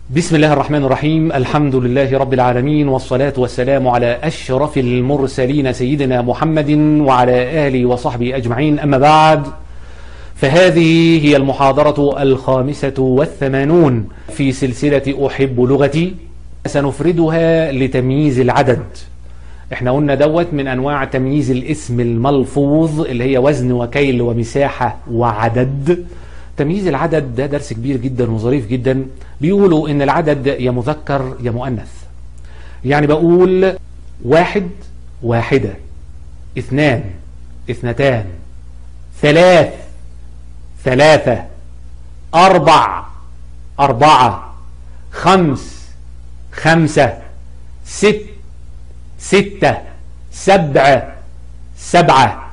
بسم الله الرحمن الرحيم الحمد لله رب العالمين والصلاة والسلام على أشرف المرسلين سيدنا محمد وعلى آله وصحبه أجمعين أما بعد فهذه هي المحاضرة الخامسة والثمانون في سلسلة أحب لغتي سنفردها لتمييز العدد احنا قلنا دوت من أنواع تمييز الاسم الملفوظ اللي هي وزن وكيل ومساحة وعدد تمييز العدد ده درس كبير جدا وظريف جدا بيقولوا ان العدد يا مذكر يا مؤنث يعني بقول واحد واحدة اثنان اثنتان ثلاث ثلاثة أربع أربعة خمس خمسة ست ستة سبعة سبعة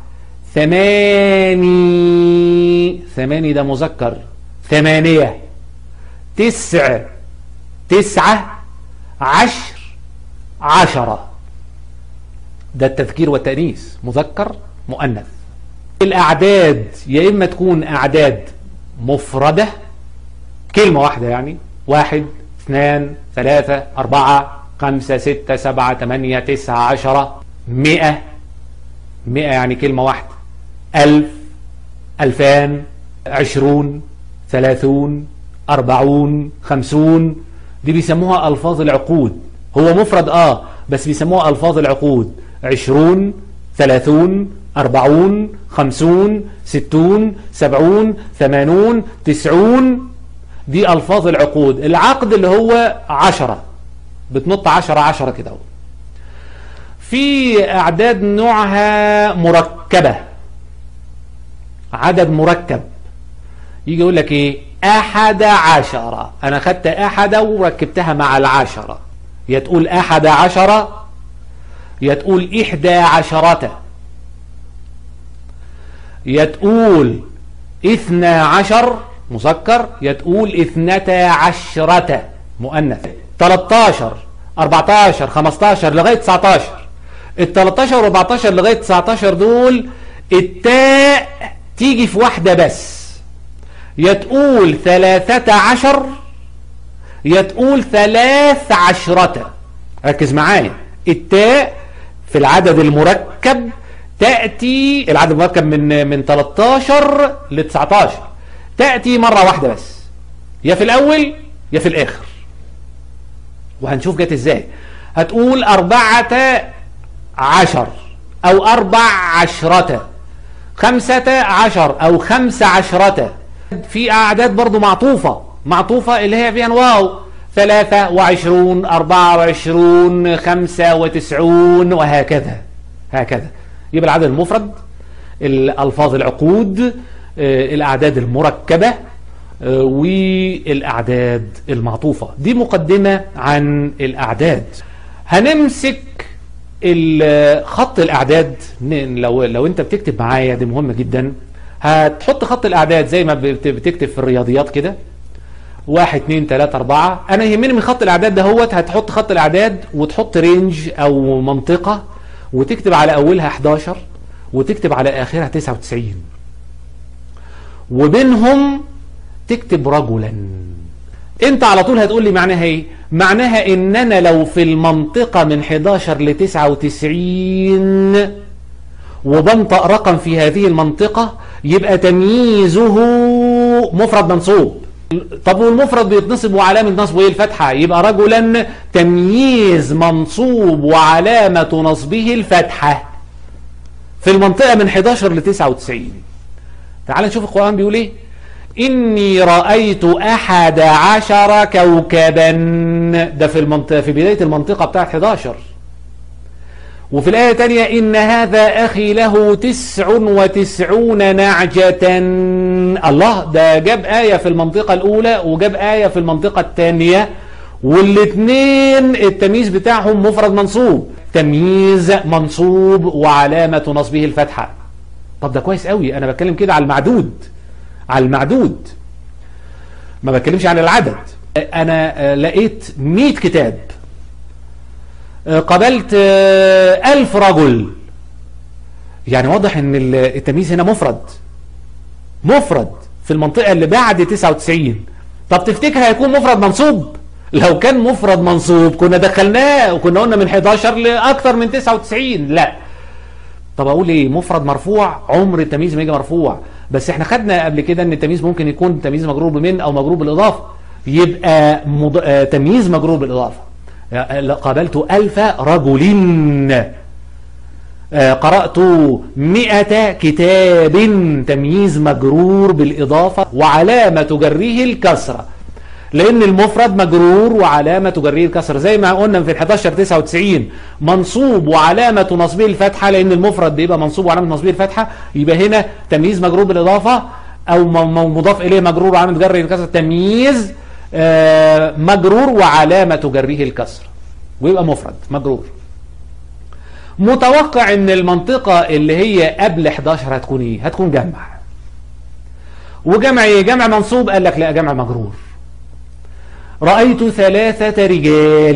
ثماني ثماني ده مذكر ثمانية تسع تسعة عشر عشرة ده التذكير والتأنيث مذكر مؤنث الأعداد يا إما تكون أعداد مفردة كلمة واحدة يعني واحد اثنان ثلاثة أربعة خمسة ستة سبعة ثمانية تسعة عشرة مئة مئة يعني كلمة واحدة ألف ألفان عشرون ثلاثون أربعون خمسون دي بيسموها ألفاظ العقود هو مفرد آه بس بيسموها ألفاظ العقود عشرون ثلاثون أربعون خمسون ستون سبعون ثمانون تسعون دي ألفاظ العقود العقد اللي هو عشرة بتنط عشرة عشرة كده في أعداد نوعها مركبة عدد مركب يجي يقول لك ايه احد عشر انا خدت احد وركبتها مع العشرة يا تقول احد عشر يا تقول احدى عشرة يا تقول اثنى عشر مذكر يا تقول اثنتا عشرة مؤنث 13 14 15 لغاية 19 ال 13 و 14 لغاية 19 دول التاء تيجي في واحدة بس يا تقول ثلاثة عشر يا تقول ثلاث عشرة ركز معايا التاء في العدد المركب تأتي العدد المركب من من 13 ل 19 تأتي مرة واحدة بس يا في الأول يا في الآخر وهنشوف جت ازاي هتقول أربعة عشر أو أربع عشرة خمسة عشر أو خمس عشرة في أعداد برضو معطوفة معطوفة اللي هي فيها واو ثلاثة وعشرون أربعة وعشرون خمسة وتسعون وهكذا هكذا يبقى العدد المفرد الألفاظ العقود الأعداد المركبة والأعداد المعطوفة دي مقدمة عن الأعداد هنمسك خط الأعداد لو لو أنت بتكتب معايا دي مهمة جدا هتحط خط الأعداد زي ما بتكتب في الرياضيات كده واحد اتنين تلاتة أربعة أنا يهمني من خط الأعداد دهوت هتحط خط الأعداد وتحط رينج أو منطقة وتكتب على أولها 11 وتكتب على آخرها 99 وبينهم تكتب رجلا انت على طول هتقول لي معناها ايه معناها ان انا لو في المنطقة من 11 ل 99 وبنطق رقم في هذه المنطقة يبقى تمييزه مفرد منصوب طب والمفرد بيتنصب وعلامة نصبه ايه الفتحة يبقى رجلا تمييز منصوب وعلامة نصبه الفتحة في المنطقة من 11 ل 99 تعال نشوف القرآن بيقول ايه إني رأيت أحد عشر كوكبا ده في المنطقة في بداية المنطقة بتاعت 11 وفي الآية الثانية إن هذا أخي له تسع وتسعون نعجة الله ده جاب آية في المنطقة الأولى وجاب آية في المنطقة الثانية والاثنين التمييز بتاعهم مفرد منصوب تمييز منصوب وعلامة نصبه الفتحة طب ده كويس قوي أنا بتكلم كده على المعدود على المعدود ما بتكلمش عن العدد انا لقيت 100 كتاب قابلت ألف رجل يعني واضح ان التمييز هنا مفرد مفرد في المنطقة اللي بعد 99 طب تفتكر هيكون مفرد منصوب لو كان مفرد منصوب كنا دخلناه وكنا قلنا من 11 لاكثر من 99 لا طب اقول ايه مفرد مرفوع عمر التمييز ما يجي مرفوع بس احنا خدنا قبل كده ان التمييز ممكن يكون تمييز مجرور بمن او مجرور بالاضافه يبقى مض... آه تمييز مجرور بالاضافه قابلت ألف رجل آه قرأت مئة كتاب تمييز مجرور بالإضافة وعلامة جره الكسرة لأن المفرد مجرور وعلامة جره الكسرة زي ما قلنا في ال 11 99 منصوب وعلامة نصبه الفتحة لأن المفرد بيبقى منصوب وعلامة نصبه الفتحة يبقى هنا تمييز مجرور بالإضافة أو مضاف إليه مجرور وعلامة جره الكسرة تمييز آه مجرور وعلامة جره الكسر ويبقى مفرد مجرور متوقع ان المنطقة اللي هي قبل 11 هتكون ايه هتكون جمع وجمع ايه جمع منصوب قال لك لا جمع مجرور رأيت ثلاثة رجال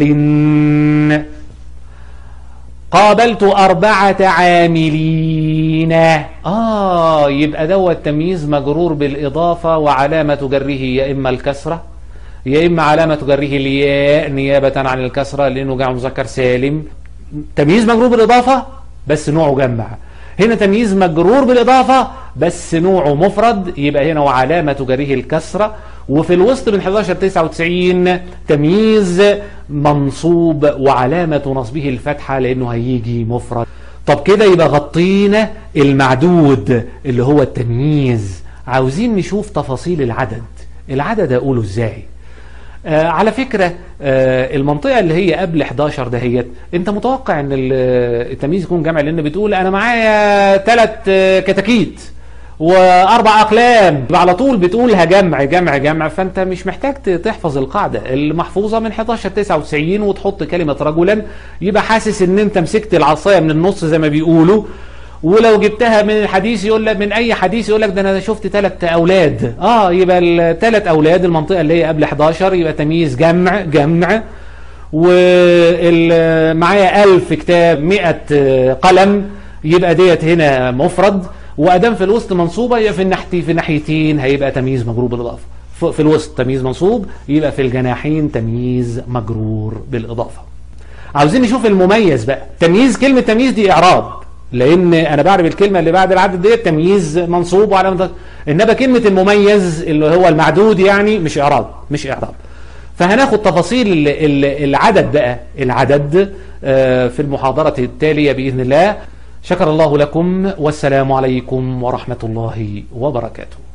قابلت أربعة عاملين آه يبقى دوت تمييز مجرور بالإضافة وعلامة جره يا إما الكسرة يا إما علامة جره الياء نيابة عن الكسرة لأنه جمع مذكر سالم تمييز مجرور بالإضافة بس نوعه جمع هنا تمييز مجرور بالإضافة بس نوعه مفرد يبقى هنا وعلامة جره الكسرة وفي الوسط من 11 99 تمييز منصوب وعلامة نصبه الفتحة لأنه هيجي مفرد طب كده يبقى غطينا المعدود اللي هو التمييز عاوزين نشوف تفاصيل العدد العدد أقوله إزاي آه على فكرة آه المنطقة اللي هي قبل 11 دهيت انت متوقع ان التمييز يكون جمع لان بتقول انا معايا ثلاث آه كتاكيت واربع اقلام على طول بتقولها جمع جمع جمع فانت مش محتاج تحفظ القاعدة المحفوظة من 11 99 وتحط كلمة رجلا يبقى حاسس ان انت مسكت العصاية من النص زي ما بيقولوا ولو جبتها من الحديث يقول لك من اي حديث يقول لك ده انا شفت ثلاث اولاد اه يبقى الثلاث اولاد المنطقه اللي هي قبل 11 يبقى تمييز جمع جمع ومعايا 1000 كتاب 100 قلم يبقى ديت هنا مفرد وادام في الوسط منصوبه يبقى في الناحيه في ناحيتين هيبقى تمييز مجرور بالاضافه في الوسط تمييز منصوب يبقى في الجناحين تمييز مجرور بالاضافه عاوزين نشوف المميز بقى تمييز كلمه تمييز دي اعراب لان انا بعرف الكلمه اللي بعد العدد ديت تمييز منصوب وعلامه انما كلمه المميز اللي هو المعدود يعني مش اعراب مش اعراب فهناخد تفاصيل العدد بقى العدد في المحاضره التاليه باذن الله شكر الله لكم والسلام عليكم ورحمه الله وبركاته